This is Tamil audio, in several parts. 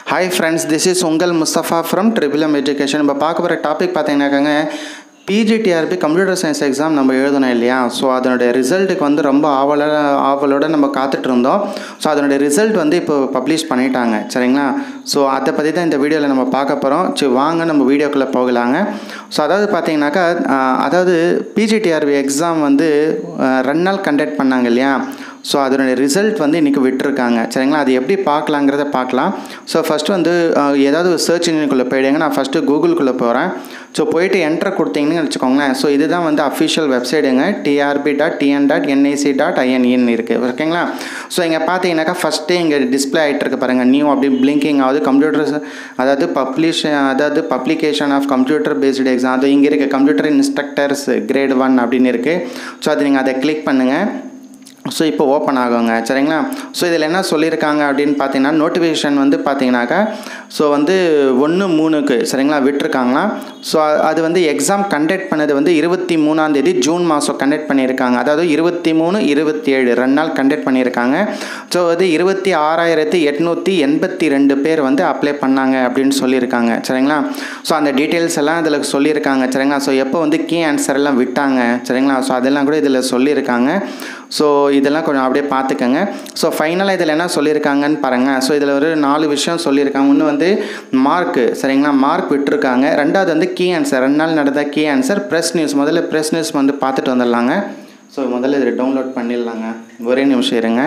ஹாய் ஃப்ரெண்ட்ஸ் திஸ் இஸ் உங்கள் Mustafa from triple M education இப்போ பார்க்க போகிற டாபிக் பார்த்தீங்கன்னாக்காங்க பிஜிடிஆர்பி கம்ப்யூட்டர் சயின்ஸ் எக்ஸாம் நம்ம எழுதணும் இல்லையா ஸோ அதனுடைய ரிசல்ட்டுக்கு வந்து ரொம்ப ஆவல ஆவலோட நம்ம காத்துட்டு இருந்தோம் ஸோ அதனுடைய ரிசல்ட் வந்து இப்போ பப்ளிஷ் பண்ணிட்டாங்க சரிங்களா ஸோ அதை பற்றி தான் இந்த வீடியோவில் நம்ம பார்க்க போகிறோம் சரி வாங்க நம்ம வீடியோக்குள்ளே போகலாங்க ஸோ அதாவது பார்த்தீங்கன்னாக்கா ஆஹ், அதாவது பிஜிடிஆர்பி எக்ஸாம் வந்து ஆஹ், ரெண்டு நாள் கண்டக்ட் பண்ணாங்க இல்லையா ஸோ அதனுடைய ரிசல்ட் வந்து இன்றைக்கி விட்டுருக்காங்க சரிங்களா அது எப்படி பார்க்கலாங்கிறத பார்க்கலாம் ஸோ ஃபஸ்ட்டு வந்து அஹ், ஏதாவது ஒரு சர்ச் இன்ஜினுக்குள்ளே போயிடுங்க நான் ஃபஸ்ட்டு கூகுளுக்குள்ளே போகிறேன் ஸோ போயிட்டு என்டர் கொடுத்தீங்கன்னு வச்சுக்கோங்களேன் ஸோ இதுதான் வந்து அஃபிஷியல் வெப்சைட்டுங்க TRB dot TN dot NIC dot ஐஎன்இன் இருக்குது ஓகேங்களா ஸோ இங்கே பார்த்தீங்கன்னாக்கா ஃபஸ்ட்டே இங்கே டிஸ்பிளே ஆகிட்டு இருக்கு பாருங்கள் நியூ அப்படி பிளிங்கிங் ஆகுது கம்ப்யூட்டர்ஸ் அதாவது பப்ளிஷ் அதாவது publication of computer based exam அது இங்கே இருக்குது கம்ப்யூட்டர் இன்ஸ்ட்ரக்டர்ஸ் கிரேட் ஒன் அப்படின்னு இருக்குது ஸோ அது நீங்கள் அதை கிளிக் பண்ணுங்கள் ஸோ இப்போ ஓப்பன் ஆகுங்க சரிங்களா ஸோ இதில் என்ன சொல்லியிருக்காங்க அப்படின்னு பார்த்தீங்கன்னா நோட்டிஃபிகேஷன் வந்து பார்த்தீங்கன்னாக்கா ஸோ வந்து ஒன்று மூணுக்கு சரிங்களா விட்டுருக்காங்களா ஸோ அது வந்து எக்ஸாம் கண்டக்ட் பண்ணது வந்து இருபத்தி மூணாந்தேதி ஜூன் மாதம் கண்டக்ட் பண்ணியிருக்காங்க அதாவது இருபத்தி மூணு இருபத்தி ஏழு ரெண்டு நாள் கண்டக்ட் பண்ணியிருக்காங்க ஸோ அது இருபத்தி ஆறாயிரத்தி எட்நூற்றி எண்பத்தி ரெண்டு பேர் வந்து அப்ளை பண்ணாங்க அப்படின்னு சொல்லியிருக்காங்க சரிங்களா ஸோ அந்த டீட்டெயில்ஸ் எல்லாம் இதில் சொல்லியிருக்காங்க சரிங்களா ஸோ எப்போ வந்து கீ ஆன்சர் எல்லாம் விட்டாங்க சரிங்களா ஸோ அதெல்லாம் கூட இதில் சொல்லியிருக்காங்க ஸோ இதெல்லாம் கொஞ்சம் அப்படியே பார்த்துக்கங்க ஸோ ஃபைனலாக இதில் என்ன சொல்லியிருக்காங்கன்னு பாருங்கள் ஸோ இதில் ஒரு நாலு விஷயம் சொல்லியிருக்காங்க ஒன்று வந்து மார்க்கு சரிங்களா மார்க் விட்டுருக்காங்க ரெண்டாவது வந்து கீ ஆன்சர் ரெண்டு நாள் நடந்த கீ ஆன்சர் ப்ரெஸ் நியூஸ் முதல்ல ப்ரெஸ் நியூஸ் வந்து பார்த்துட்டு வந்துடலாங்க ஸோ முதல்ல இதில் டவுன்லோட் பண்ணிடலாங்க ஒரே நிமிஷம் இருங்க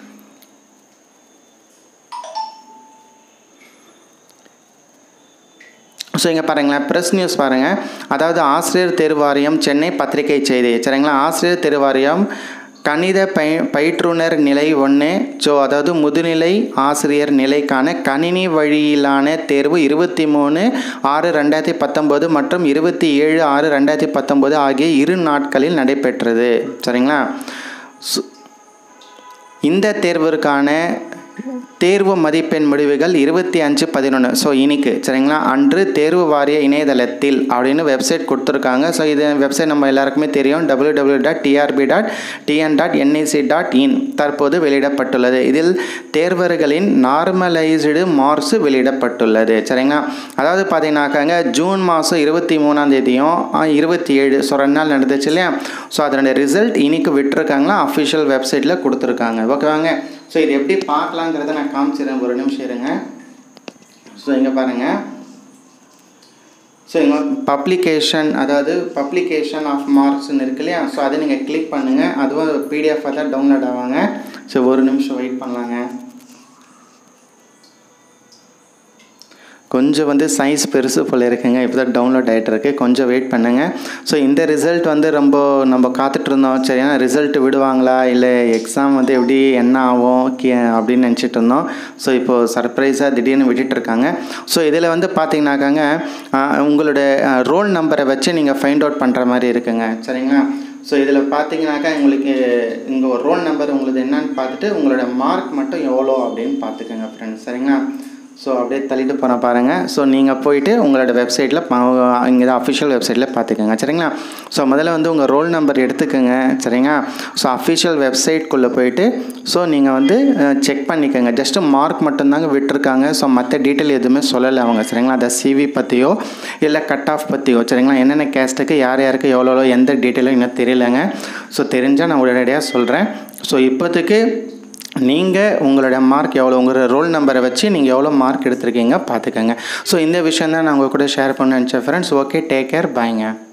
ஸோ இங்கே பாருங்களேன் ப்ரெஸ் நியூஸ் பாருங்கள் அதாவது ஆசிரியர் தேர்வாரியம் சென்னை பத்திரிகை செய்தி சரிங்களா ஆசிரியர் தேர்வாரியம் கணித பய பயிற்றுனர் நிலை ஒன்று ஸோ அதாவது முதுநிலை ஆசிரியர் நிலைக்கான கணினி வழியிலான தேர்வு இருபத்தி மூணு ஆறு ரெண்டாயிரத்தி பத்தொம்போது மற்றும் இருபத்தி ஏழு ஆறு ரெண்டாயிரத்தி பத்தொம்போது ஆகிய இரு நாட்களில் நடைபெற்றது சரிங்களா சு- இந்த தேர்விற்கான தேர்வு மதிப்பெண் முடிவுகள் இருபத்தி அஞ்சு பதினொன்று ஸோ இன்னைக்கு சரிங்களா அன்று தேர்வு வாரிய இணையதளத்தில் அப்படின்னு வெப்சைட் கொடுத்துருக்காங்க ஸோ இது வெப்சைட் நம்ம எல்லாருக்குமே தெரியும் W W dot TRB dot TN dot NIC dot in தற்போது வெளியிடப்பட்டுள்ளது இதில் தேர்வர்களின் நார்மலைஸ்டு மார்க்ஸ் வெளியிடப்பட்டுள்ளது சரிங்களா அதாவது பார்த்தீங்கன்னாக்காங்க ஜூன் மாதம் இருபத்தி மூணாம் தேதியும் இருபத்தி ஏழு ஸோ ரெண்டு நாள் நடந்துச்சு இல்லையா ஸோ அதனுடைய ரிசல்ட் இன்னைக்கு விட்டுருக்காங்களா அஃபிஷியல் வெப்சைட்டில் கொடுத்துருக்காங்க ஓகேவாங்க ஸோ இது எப்படி பார்க்கலாங்கிறத நான் காமிச்சிடுறேன் ஒரு நிமிஷம் இருங்க ஸோ இங்கே பாருங்கள் ஸோ இங்கே பப்ளிகேஷன் அதாவது பப்ளிகேஷன் ஆஃப் மார்க்ஸ்னு இருக்கு இல்லையா ஸோ அதை நீங்கள் கிளிக் பண்ணுங்கள் அதுவும் பிடிஎஃபாக தான் டவுன்லோட் ஆவாங்க ஸோ ஒரு நிமிஷம் வெயிட் பண்ணலாங்க கொஞ்சம் வந்து சைஸ் பெருசு போல் இருக்குங்க இப்போ தான் டவுன்லோட் ஆகிட்டு இருக்கு கொஞ்சம் வெயிட் பண்ணுங்கள் ஸோ இந்த ரிசல்ட் வந்து ரொம்ப நம்ம காத்துட்டு இருந்தோம் சரியா ரிசல்ட் விடுவாங்களா இல்லை எக்ஸாம் வந்து எப்படி என்ன ஆகும் கே அப்படின்னு நினச்சிட்டு இருந்தோம் ஸோ இப்போது சர்ப்ரைஸாக திடீர்னு விட்டுட்டு இருக்காங்க ஸோ இதில் வந்து பார்த்தீங்கன்னாக்காங்க ஆஹ், உங்களோட ரோல் நம்பரை வச்சு நீங்கள் ஃபைண்ட் அவுட் பண்ணுற மாதிரி இருக்குங்க சரிங்களா ஸோ இதில் பார்த்தீங்கன்னாக்கா உங்களுக்கு இங்கே ஒரு ரோல் நம்பர் உங்களுக்கு என்னன்னு பார்த்துட்டு உங்களோட மார்க் மட்டும் எவ்வளோ அப்படின்னு பார்த்துக்கோங்க ஃப்ரெண்ட்ஸ் சரிங்களா ஸோ அப்படியே தள்ளிட்டு போன பாருங்கள் ஸோ நீங்கள் போயிட்டு உங்களோட வெப்சைட்டில் இங்கே தான் அஃபிஷியல் வெப்சைட்டில் பார்த்துக்கோங்க சரிங்களா ஸோ முதல்ல வந்து உங்கள் ரோல் நம்பர் எடுத்துக்கோங்க சரிங்களா ஸோ அஃபிஷியல் வெப்சைட்குள்ளே போயிட்டு ஸோ நீங்கள் வந்து செக் பண்ணிக்கோங்க ஜஸ்ட்டு மார்க் மட்டும்தாங்க விட்டுருக்காங்க ஸோ மற்ற டீட்டெயில் எதுவுமே சொல்லலை அவங்க சரிங்களா அதை சிவி பற்றியோ இல்லை கட் ஆஃப் பற்றியோ சரிங்களா என்னென்ன கேஸ்ட்டுக்கு யார் யாருக்கு எவ்வளோ எந்த டீட்டெயிலும் இன்னும் தெரியலைங்க ஸோ தெரிஞ்சால் நான் உடனடியாக சொல்கிறேன் ஸோ இப்போதைக்கு நீங்கள் உங்களோட மார்க் எவ்வளோ உங்களோட ரோல் நம்பரை வச்சு நீங்கள் எவ்வளோ மார்க் எடுத்திருக்கீங்க பார்த்துக்கோங்க ஸோ இந்த விஷயம் தான் நான் உங்கள் கூட ஷேர் பண்ண நினச்சேன் ஃப்ரெண்ட்ஸ் ஓகே டேக் கேர் பாய்ங்க